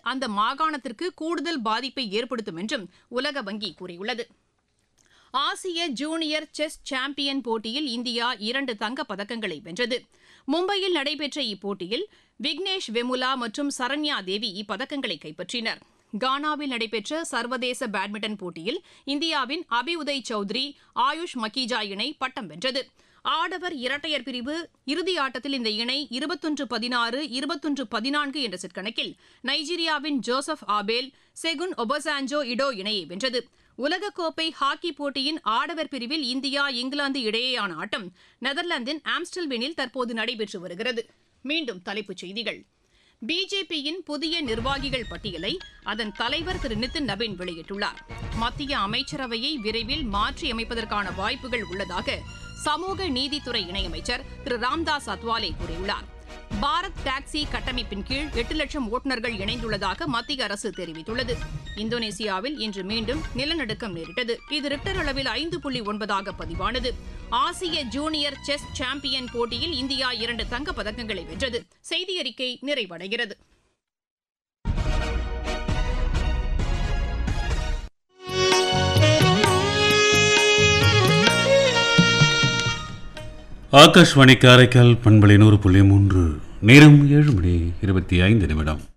அந்த மாகாணத்திற்கு கூடுதல் பாதிப்பை ஏற்படுத்தும் என்றும் உலக வங்கி கூறியுள்ளது ஆசிய ஜூனியர் செஸ் சாம்பியன் போட்டியில் இந்தியா இரண்டு தங்கப் பதக்கங்களை வென்றது மும்பையில் நடைபெற்ற இப்போட்டியில் விக்னேஷ் வெமுலா மற்றும் சரண்யா தேவி இப்பதக்கங்களை கைப்பற்றினர் கானாவில் நடைபெற்ற சர்வதேச பேட்மிண்டன் போட்டியில் இந்தியாவின் அபி உதய் சௌத்ரி ஆயுஷ் மக்கீஜா இணை பட்டம் வென்றது ஆடவர் இரட்டையர் பிரிவு இறுதி ஆட்டத்தில் இந்த இணை இருபத்தொன்று பதினாறு இருபத்தொன்று பதினான்கு என்ற செட் கணக்கில் நைஜீரியாவின் ஜோசப் ஆபேல் செகுன் ஒபசாஞ்சோ இடோ இணையை வென்றது உலகக்கோப்பை ஹாக்கி போட்டியின் ஆடவர் பிரிவில் இந்தியா இங்கிலாந்து இடையேயான ஆட்டம் நெதர்லாந்தின் ஆம்ஸ்டல்வினில் தற்போது நடைபெற்று வருகிறது மீண்டும் தலைப்புச் செய்திகள் பிஜேபியின் புதிய நிர்வாகிகள் பட்டியலை அதன் தலைவர் திரு நிதின் நபீன் வெளியிட்டுள்ளார் மத்திய அமைச்சரவையை விரைவில் மாற்றியமைப்பதற்கான வாய்ப்புகள் உள்ளதாக சமூக நீதித்துறை இணையமைச்சர் திரு ராம்தாஸ் அத்வாலே கூறியுள்ளார் பாரத் டாக்ஸி கட்டமைப்பின் கீழ் எட்டு லட்சம் ஓட்டுநர்கள் இணைந்துள்ளதாக மத்திய அரசு தெரிவித்துள்ளது இந்தோனேசியாவில் இன்று மீண்டும் நிலநடுக்கம் நேரிட்டது இது ரிக்டர் அளவில் ஐந்து புள்ளி ஒன்பதாக பதிவானது ஆசிய ஜூனியர் செஸ் சாம்பியன் போட்டியில் இந்தியா இரண்டு தங்கப் பதக்கங்களை வென்றது செய்தி அறிக்கை நிறைவடைகிறது ஆகாஷ்வாணி காரைக்கால் பண்பலை நூறு புள்ளி மூன்று நேரம் ஏழு மணி இருபத்தி ஐந்து நிமிடம்